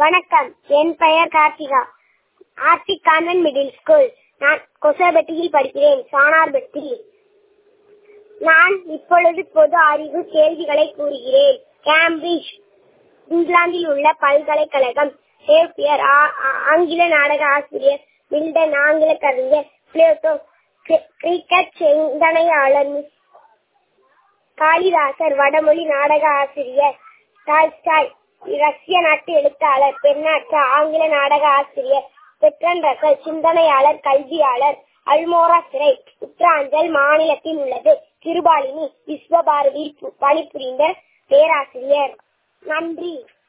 வணக்கம் என் பெயர் Karthika Arctic convent middle school நான் கொசபட்டியில் படிக்கிறேன் சானார்பட்டி நான் இப்பொழுது பொது அறிவு கேள்விகளை கூறுகிறேன் கேம்பிரிட்ஜ் இங்கிலாந்தில் உள்ள பல்கலைக்கழகம் ஷேக்ஸ்பியர் ஆ- ஆ- ஆங்கில நாடக ஆசிரியர் மில்டன் ஆங்கில கவிஞர் பிளேட்டோ கி- கிரிக்கெட் சிந்தனையாளர் மிஸ் காளிதாசர் வடமொழி நாடக ஆசிரியர் டால்ஸ்டாய் ரஷ்ய நாட்டு எழுத்தாளர் பெர்னாட்சா ஆங்கில நாடக ஆசிரியர் பெட்ரன் ரசல் சிந்தனையாளர் கல்வியாளர் அல்மோரா சிறை உத்தராஞ்சல் மாநிலத்தில் உள்ளது கிருபாலினி விஸ்வபாரதியில் பு- பணிபுரிந்த பேராசிரியர் நன்றி